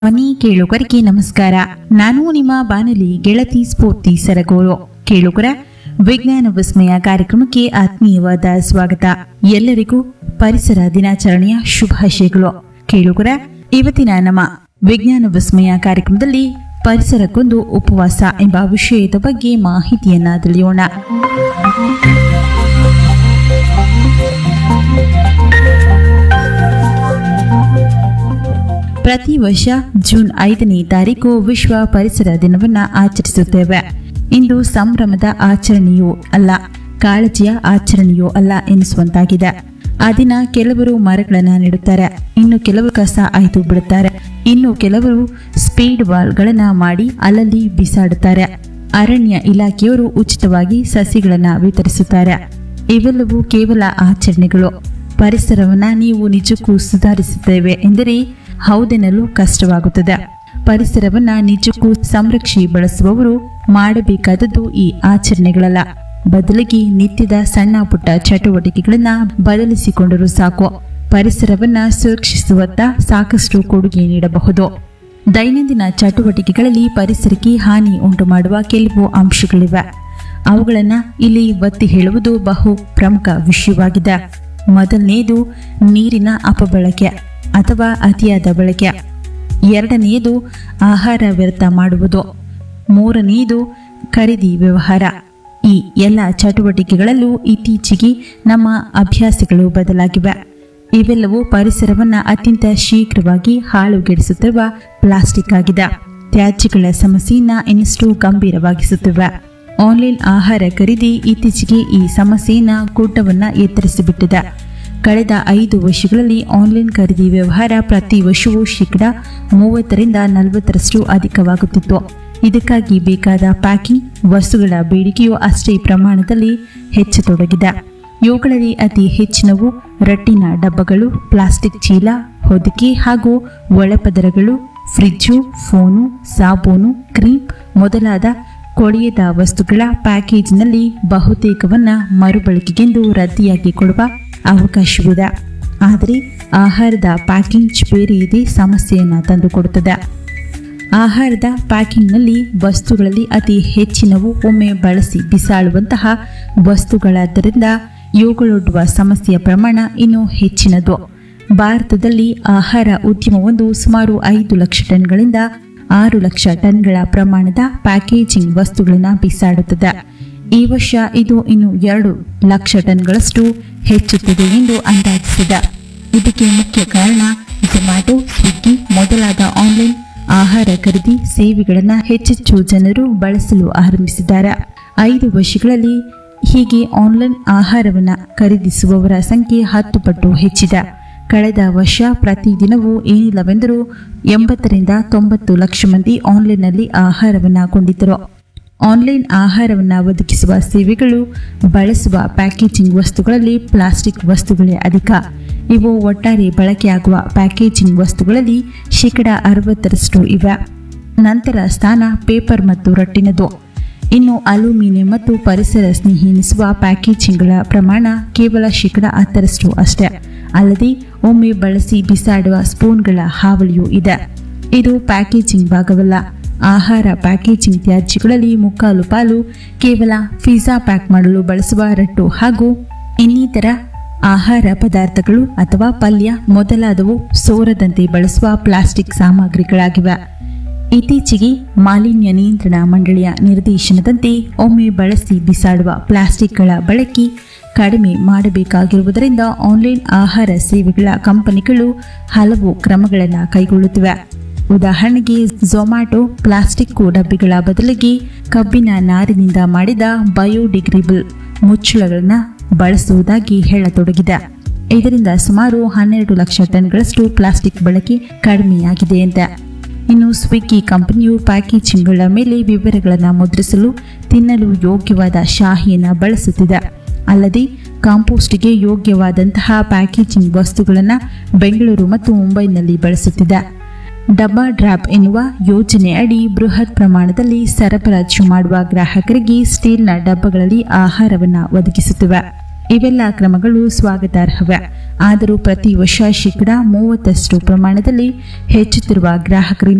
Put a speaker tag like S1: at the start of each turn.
S1: ಮನಿ ಕೇಳುಗರಿಗೆ ನಮಸ್ಕಾರ ನಾನು ನಿಮ್ಮ ಬಾನಲಿ ಗೆಳತಿ ಸ್ಫೂರ್ತಿ ಸರಗೂರು ಕೇಳುಗರ ವಿಜ್ಞಾನ ವಿಸ್ಮಯ ಕಾರ್ಯಕ್ರಮಕ್ಕೆ ಆತ್ಮೀಯವಾದ ಸ್ವಾಗತ ಎಲ್ಲರಿಗೂ ಪರಿಸರ ದಿನಾಚರಣೆಯ ಶುಭಾಶಯಗಳು ಕೇಳುಗರ ಇವತ್ತಿನ ನಮ್ಮ ವಿಜ್ಞಾನ ವಿಸ್ಮಯ ಕಾರ್ಯಕ್ರಮದಲ್ಲಿ ಪರಿಸರಕ್ಕೊಂದು ಉಪವಾಸ ಎಂಬ ವಿಷಯದ ಬಗ್ಗೆ ಮಾಹಿತಿಯನ್ನ ತಿಳಿಯೋಣ ಪ್ರತಿ ವರ್ಷ ಜೂನ್ ಐದನೇ ತಾರೀಕು ವಿಶ್ವ ಪರಿಸರ ದಿನವನ್ನ ಆಚರಿಸುತ್ತೇವೆ ಇಂದು ಸಂಭ್ರಮದ ಆಚರಣೆಯೂ ಅಲ್ಲ ಕಾಳಜಿಯ ಆಚರಣೆಯೂ ಅಲ್ಲ ಎನಿಸುವಂತಾಗಿದೆ ಆ ದಿನ ಕೆಲವರು ಮರಗಳನ್ನ ನೆಡುತ್ತಾರೆ ಇನ್ನು ಕೆಲವರು ಕಸ ಆಯ್ದು ಬಿಡುತ್ತಾರೆ ಇನ್ನು ಕೆಲವರು ಸ್ಪೀಡ್ ವಾಲ್ಗಳನ್ನ ಮಾಡಿ ಅಲ್ಲಲ್ಲಿ ಬಿಸಾಡುತ್ತಾರೆ ಅರಣ್ಯ ಇಲಾಖೆಯವರು ಉಚಿತವಾಗಿ ಸಸಿಗಳನ್ನ ವಿತರಿಸುತ್ತಾರೆ ಇವೆಲ್ಲವೂ ಕೇವಲ ಆಚರಣೆಗಳು ಪರಿಸರವನ್ನ ನೀವು ನಿಜಕ್ಕೂ ಸುಧಾರಿಸುತ್ತೇವೆ ಎಂದರೆ ಹೌದೆನ್ನಲು ಕಷ್ಟವಾಗುತ್ತದೆ ಪರಿಸರವನ್ನ ನಿಜಕ್ಕೂ ಸಂರಕ್ಷಿ ಬಳಸುವವರು ಮಾಡಬೇಕಾದದ್ದು ಈ ಆಚರಣೆಗಳಲ್ಲ ಬದಲಿಗೆ ನಿತ್ಯದ ಸಣ್ಣ ಪುಟ್ಟ ಚಟುವಟಿಕೆಗಳನ್ನ ಬದಲಿಸಿಕೊಂಡರೂ ಸಾಕು ಪರಿಸರವನ್ನ ಸುರಕ್ಷಿಸುವತ್ತ ಸಾಕಷ್ಟು ಕೊಡುಗೆ ನೀಡಬಹುದು ದೈನಂದಿನ ಚಟುವಟಿಕೆಗಳಲ್ಲಿ ಪರಿಸರಕ್ಕೆ ಹಾನಿ ಉಂಟು ಮಾಡುವ ಕೆಲವು ಅಂಶಗಳಿವೆ ಅವುಗಳನ್ನ ಇಲ್ಲಿ ಒತ್ತಿ ಹೇಳುವುದು ಬಹು ಪ್ರಮುಖ ವಿಷಯವಾಗಿದೆ ಮೊದಲನೆಯದು ನೀರಿನ ಅಪಬಳಕೆ ಅಥವಾ ಅತಿಯಾದ ಬಳಕೆ ಎರಡನೆಯದು ಆಹಾರ ವ್ಯರ್ಥ ಮಾಡುವುದು ಮೂರನೆಯದು ಖರೀದಿ ವ್ಯವಹಾರ ಈ ಎಲ್ಲ ಚಟುವಟಿಕೆಗಳಲ್ಲೂ ಇತ್ತೀಚೆಗೆ ನಮ್ಮ ಅಭ್ಯಾಸಗಳು ಬದಲಾಗಿವೆ ಇವೆಲ್ಲವೂ ಪರಿಸರವನ್ನ ಅತ್ಯಂತ ಶೀಘ್ರವಾಗಿ ಹಾಳುಗೆಡಿಸುತ್ತಿರುವ ಪ್ಲಾಸ್ಟಿಕ್ ಆಗಿದೆ ತ್ಯಾಜ್ಯಗಳ ಸಮಸ್ಯೆಯನ್ನ ಇನ್ನಷ್ಟು ಗಂಭೀರವಾಗಿಸುತ್ತಿವೆ ಆನ್ಲೈನ್ ಆಹಾರ ಖರೀದಿ ಇತ್ತೀಚೆಗೆ ಈ ಸಮಸ್ಯೆಯನ್ನ ಗುಡ್ಡವನ್ನ ಎತ್ತರಿಸಿಬಿಟ್ಟಿದೆ ಕಳೆದ ಐದು ವರ್ಷಗಳಲ್ಲಿ ಆನ್ಲೈನ್ ಖರೀದಿ ವ್ಯವಹಾರ ಪ್ರತಿ ವರ್ಷವೂ ಶೇಕಡ ಮೂವತ್ತರಿಂದ ನಲವತ್ತರಷ್ಟು ಅಧಿಕವಾಗುತ್ತಿತ್ತು ಇದಕ್ಕಾಗಿ ಬೇಕಾದ ಪ್ಯಾಕಿಂಗ್ ವಸ್ತುಗಳ ಬೇಡಿಕೆಯು ಅಷ್ಟೇ ಪ್ರಮಾಣದಲ್ಲಿ ಹೆಚ್ಚತೊಡಗಿದೆ ಇವುಗಳಲ್ಲಿ ಅತಿ ಹೆಚ್ಚಿನವು ರಟ್ಟಿನ ಡಬ್ಬಗಳು ಪ್ಲಾಸ್ಟಿಕ್ ಚೀಲ ಹೊದಿಕೆ ಹಾಗೂ ಒಳಪದರಗಳು ಫ್ರಿಜ್ಜು ಫೋನು ಸಾಬೂನು ಕ್ರೀಮ್ ಮೊದಲಾದ ಕೊಳೆಯದ ವಸ್ತುಗಳ ಪ್ಯಾಕೇಜ್ನಲ್ಲಿ ಬಹುತೇಕವನ್ನ ಮರುಬಳಕೆಗೆಂದು ರದ್ದಿಯಾಗಿ ಕೊಡುವ ಅವಕಾಶವಿದೆ ಆದರೆ ಆಹಾರದ ಪ್ಯಾಕಿಂಗ್ ಬೇರೆ ಇದೆ ಸಮಸ್ಯೆಯನ್ನು ತಂದುಕೊಡುತ್ತದೆ ಆಹಾರದ ಪ್ಯಾಕಿಂಗ್ನಲ್ಲಿ ವಸ್ತುಗಳಲ್ಲಿ ಅತಿ ಹೆಚ್ಚಿನವು ಒಮ್ಮೆ ಬಳಸಿ ಬಿಸಾಡುವಂತಹ ವಸ್ತುಗಳಾದ್ದರಿಂದ ಇವುಗಳೊಡ್ಡುವ ಸಮಸ್ಯೆಯ ಪ್ರಮಾಣ ಇನ್ನೂ ಹೆಚ್ಚಿನದು ಭಾರತದಲ್ಲಿ ಆಹಾರ ಉದ್ಯಮವೊಂದು ಸುಮಾರು ಐದು ಲಕ್ಷ ಟನ್ಗಳಿಂದ ಆರು ಲಕ್ಷ ಟನ್ಗಳ ಪ್ರಮಾಣದ ಪ್ಯಾಕೇಜಿಂಗ್ ವಸ್ತುಗಳನ್ನು ಬಿಸಾಡುತ್ತದೆ ಈ ವರ್ಷ ಇದು ಇನ್ನು ಎರಡು ಲಕ್ಷ ಟನ್ಗಳಷ್ಟು ಹೆಚ್ಚುತ್ತದೆ ಎಂದು ಅಂದಾಜಿಸಿದೆ ಇದಕ್ಕೆ ಮುಖ್ಯ ಕಾರಣ ಝೊಮ್ಯಾಟೊ ಸ್ವಿಗ್ಗಿ ಮೊದಲಾದ ಆನ್ಲೈನ್ ಆಹಾರ ಖರೀದಿ ಸೇವೆಗಳನ್ನು ಹೆಚ್ಚೆಚ್ಚು ಜನರು ಬಳಸಲು ಆರಂಭಿಸಿದ್ದಾರೆ ಐದು ವರ್ಷಗಳಲ್ಲಿ ಹೀಗೆ ಆನ್ಲೈನ್ ಆಹಾರವನ್ನು ಖರೀದಿಸುವವರ ಸಂಖ್ಯೆ ಹತ್ತು ಪಟ್ಟು ಹೆಚ್ಚಿದೆ ಕಳೆದ ವರ್ಷ ಪ್ರತಿದಿನವೂ ಏನಿಲ್ಲವೆಂದರೂ ಎಂಬತ್ತರಿಂದ ತೊಂಬತ್ತು ಲಕ್ಷ ಮಂದಿ ಆನ್ಲೈನ್ನಲ್ಲಿ ಆಹಾರವನ್ನು ಕೊಂಡಿದ್ದರು ಆನ್ಲೈನ್ ಆಹಾರವನ್ನು ಒದಗಿಸುವ ಸೇವೆಗಳು ಬಳಸುವ ಪ್ಯಾಕೇಜಿಂಗ್ ವಸ್ತುಗಳಲ್ಲಿ ಪ್ಲಾಸ್ಟಿಕ್ ವಸ್ತುಗಳೇ ಅಧಿಕ ಇವು ಒಟ್ಟಾರೆ ಬಳಕೆಯಾಗುವ ಪ್ಯಾಕೇಜಿಂಗ್ ವಸ್ತುಗಳಲ್ಲಿ ಶೇಕಡ ಅರವತ್ತರಷ್ಟು ಇವೆ ನಂತರ ಸ್ಥಾನ ಪೇಪರ್ ಮತ್ತು ರಟ್ಟಿನದು ಇನ್ನು ಅಲ್ಯೂಮಿನಿಯಂ ಮತ್ತು ಪರಿಸರ ಸ್ನೇಹಿ ಎನಿಸುವ ಪ್ಯಾಕೇಜಿಂಗ್ಗಳ ಪ್ರಮಾಣ ಕೇವಲ ಶೇಕಡ ಹತ್ತರಷ್ಟು ಅಷ್ಟೇ ಅಲ್ಲದೆ ಒಮ್ಮೆ ಬಳಸಿ ಬಿಸಾಡುವ ಸ್ಪೂನ್ಗಳ ಹಾವಳಿಯೂ ಇದೆ ಇದು ಪ್ಯಾಕೇಜಿಂಗ್ ಭಾಗವಲ್ಲ ಆಹಾರ ಪ್ಯಾಕೇಜಿಂಗ್ ತ್ಯಾಜ್ಯಗಳಲ್ಲಿ ಮುಕ್ಕಾಲು ಪಾಲು ಕೇವಲ ಪಿಜ್ಜಾ ಪ್ಯಾಕ್ ಮಾಡಲು ಬಳಸುವ ರಟ್ಟು ಹಾಗೂ ಇನ್ನಿತರ ಆಹಾರ ಪದಾರ್ಥಗಳು ಅಥವಾ ಪಲ್ಯ ಮೊದಲಾದವು ಸೋರದಂತೆ ಬಳಸುವ ಪ್ಲಾಸ್ಟಿಕ್ ಸಾಮಗ್ರಿಗಳಾಗಿವೆ ಇತ್ತೀಚೆಗೆ ಮಾಲಿನ್ಯ ನಿಯಂತ್ರಣ ಮಂಡಳಿಯ ನಿರ್ದೇಶನದಂತೆ ಒಮ್ಮೆ ಬಳಸಿ ಬಿಸಾಡುವ ಪ್ಲಾಸ್ಟಿಕ್ಗಳ ಬಳಕೆ ಕಡಿಮೆ ಮಾಡಬೇಕಾಗಿರುವುದರಿಂದ ಆನ್ಲೈನ್ ಆಹಾರ ಸೇವೆಗಳ ಕಂಪನಿಗಳು ಹಲವು ಕ್ರಮಗಳನ್ನು ಕೈಗೊಳ್ಳುತ್ತಿವೆ ಉದಾಹರಣೆಗೆ ಝೊಮ್ಯಾಟೊ ಪ್ಲಾಸ್ಟಿಕ್ ಡಬ್ಬಿಗಳ ಬದಲಿಗೆ ಕಬ್ಬಿನ ನಾರಿನಿಂದ ಮಾಡಿದ ಬಯೋಡಿಗ್ರೇಬಲ್ ಮುಚ್ಚಳಗಳನ್ನು ಬಳಸುವುದಾಗಿ ಹೇಳತೊಡಗಿದೆ ಇದರಿಂದ ಸುಮಾರು ಹನ್ನೆರಡು ಲಕ್ಷ ಟನ್ಗಳಷ್ಟು ಪ್ಲಾಸ್ಟಿಕ್ ಬಳಕೆ ಕಡಿಮೆಯಾಗಿದೆ ಅಂತ ಇನ್ನು ಸ್ವಿಗ್ಗಿ ಕಂಪನಿಯು ಪ್ಯಾಕೇಜಿಂಗ್ಗಳ ಮೇಲೆ ವಿವರಗಳನ್ನು ಮುದ್ರಿಸಲು ತಿನ್ನಲು ಯೋಗ್ಯವಾದ ಶಾಹಿಯನ್ನು ಬಳಸುತ್ತಿದೆ ಅಲ್ಲದೆ ಕಾಂಪೋಸ್ಟ್ಗೆ ಯೋಗ್ಯವಾದಂತಹ ಪ್ಯಾಕೇಜಿಂಗ್ ವಸ್ತುಗಳನ್ನು ಬೆಂಗಳೂರು ಮತ್ತು ಮುಂಬೈನಲ್ಲಿ ಬಳಸುತ್ತಿದೆ ಡಬ್ಬಾ ಡ್ರಾಪ್ ಎನ್ನುವ ಯೋಜನೆ ಅಡಿ ಬೃಹತ್ ಪ್ರಮಾಣದಲ್ಲಿ ಸರಬರಾಜು ಮಾಡುವ ಗ್ರಾಹಕರಿಗೆ ಸ್ಟೀಲ್ನ ಡಬ್ಬಗಳಲ್ಲಿ ಆಹಾರವನ್ನು ಒದಗಿಸುತ್ತಿವೆ ಇವೆಲ್ಲ ಕ್ರಮಗಳು ಸ್ವಾಗತಾರ್ಹವೆ ಆದರೂ ಪ್ರತಿ ವರ್ಷ ಶೇಕಡ ಮೂವತ್ತಷ್ಟು ಪ್ರಮಾಣದಲ್ಲಿ ಹೆಚ್ಚುತ್ತಿರುವ ಗ್ರಾಹಕರಿಂದ